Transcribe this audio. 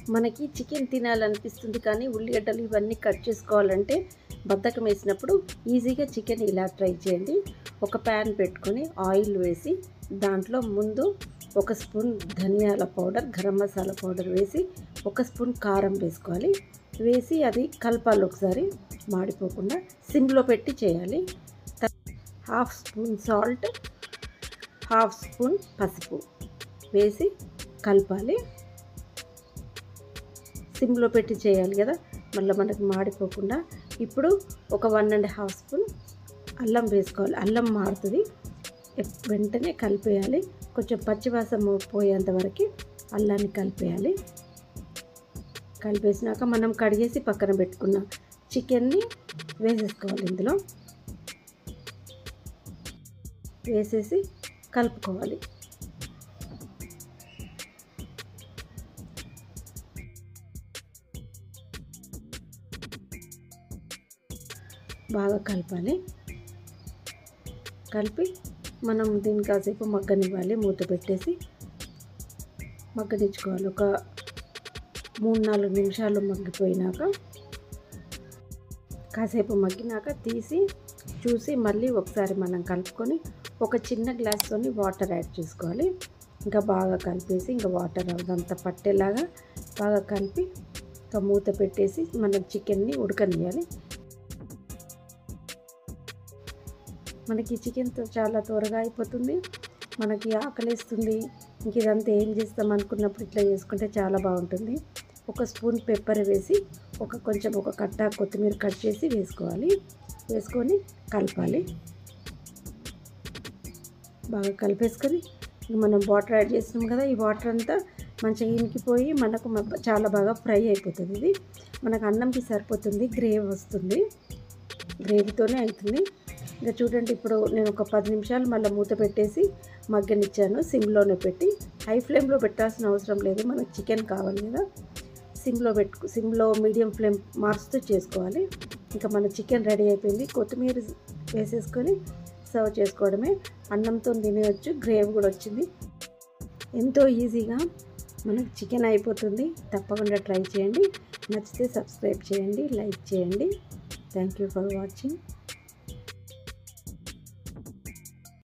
మనకి చికెన్ తినాలనిపిస్తుంది కానీ ఉల్లిగడ్డలు ఇవన్నీ కట్ చేసుకోవాలంటే బద్ధకం వేసినప్పుడు ఈజీగా చికెన్ ఇలా ట్రై చేయండి ఒక ప్యాన్ పెట్టుకొని ఆయిల్ వేసి దాంట్లో ముందు ఒక స్పూన్ ధనియాల పౌడర్ గరం మసాలా పౌడర్ వేసి ఒక స్పూన్ కారం వేసుకోవాలి వేసి అది కలపాలి ఒకసారి మాడిపోకుండా సిమ్లో పెట్టి చేయాలి half spoon salt half spoon పసుపు వేసి కలపాలి సిమ్లో పెట్టి చేయాలి కదా మళ్ళీ మనకు మాడిపోకుండా ఇప్పుడు ఒక వన్ అండ్ హాఫ్ స్పూన్ అల్లం వేసుకోవాలి అల్లం మారుతుంది వెంటనే కలిపేయాలి కొంచెం పచ్చివాసన పోయేంత వరకు అల్లాన్ని కలిపేయాలి కలిపేసినాక మనం కడిగేసి పక్కన పెట్టుకున్న చికెన్ని వేసేసుకోవాలి ఇందులో వేసేసి కలుపుకోవాలి బాగా కలపాలి కలిపి మనం దీన్ని కాసేపు మగ్గనివ్వాలి మూత పెట్టేసి మగ్గనిచ్చుకోవాలి ఒక మూడు నాలుగు నిమిషాలు మగ్గిపోయినాక కాసేపు మగ్గినాక తీసి చూసి మళ్ళీ ఒకసారి మనం కలుపుకొని ఒక చిన్న గ్లాస్తో వాటర్ యాడ్ చేసుకోవాలి ఇంకా బాగా కలిపేసి ఇంకా వాటర్ అదంతా పట్టేలాగా బాగా కలిపి ఇంకా మూత పెట్టేసి మనం చికెన్ని ఉడకనియాలి మనకి చికెన్తో చాలా త్వరగా అయిపోతుంది మనకి ఆకలిస్తుంది ఇంక ఇదంతా ఏం చేస్తాం అనుకున్నప్పుడు ఇట్లా చేసుకుంటే చాలా బాగుంటుంది ఒక స్పూన్ పెప్పర్ వేసి ఒక కొంచెం ఒక కట్ట కొత్తిమీర కట్ చేసి వేసుకోవాలి వేసుకొని కలపాలి బాగా కలిపేసుకొని మనం వాటర్ యాడ్ చేసినాం కదా ఈ వాటర్ అంతా మంచిగా ఇంకిపోయి మనకు చాలా బాగా ఫ్రై అయిపోతుంది ఇది మనకు అన్నంకి సరిపోతుంది గ్రేవీ వస్తుంది గ్రేవీతోనే అవుతుంది ఇంకా చూడండి ఇప్పుడు నేను ఒక పది నిమిషాలు మళ్ళీ మూత పెట్టేసి మగ్గనిచ్చాను సిమ్లోనే పెట్టి హై ఫ్లేమ్లో పెట్టాల్సిన అవసరం లేదు మనకు చికెన్ కావాలి కదా సిమ్లో పెట్టు సిమ్లో మీడియం ఫ్లేమ్ మార్చుతూ చేసుకోవాలి ఇంకా మన చికెన్ రెడీ అయిపోయింది కొత్తిమీర వేసేసుకొని సర్వ్ చేసుకోవడమే అన్నంతో తినేయచ్చు గ్రేవీ కూడా వచ్చింది ఎంతో ఈజీగా మనకు చికెన్ అయిపోతుంది తప్పకుండా ట్రై చేయండి నచ్చితే సబ్స్క్రైబ్ చేయండి లైక్ చేయండి థ్యాంక్ యూ ఫర్ వాచింగ్